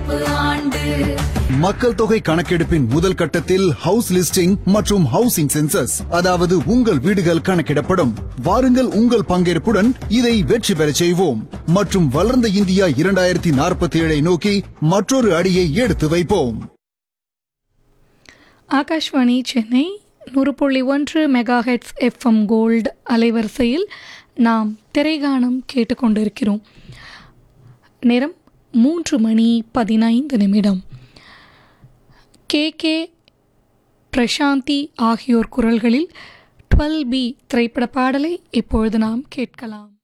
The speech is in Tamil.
நடப்பு ஆண்டு மக்கள் தொகை கணக்கெடுப்பின் முதல் கட்டத்தில் ஹவுஸ் லிஸ்டிங் மற்றும் ஹவுசிங் சென்சஸ் அதாவது உங்கள் வீடுகள் கணக்கிடப்படும் வாருங்கள் உங்கள் பங்கேற்புடன் இதை வெற்றி பெறச் செய்வோம் மற்றும் வளர்ந்த இந்தியா இரண்டாயிரத்தி நாற்பத்தி ஏழை நோக்கி மற்றொரு அடியை எடுத்து வைப்போம் ஆகாஷ்வாணி சென்னை நூறு புள்ளி ஒன்று மெகா ஹெட்ஸ் எஃப்எம் கோல்டு அலைவரிசையில் நாம் திரைகானம் கேட்டுக்கொண்டிருக்கிறோம் நேரம் மூன்று மணி பதினைந்து நிமிடம் கே கே பிரசாந்தி ஆகியோர் குரல்களில் டுவெல் பி திரைப்பட பாடலை இப்பொழுது நாம் கேட்கலாம்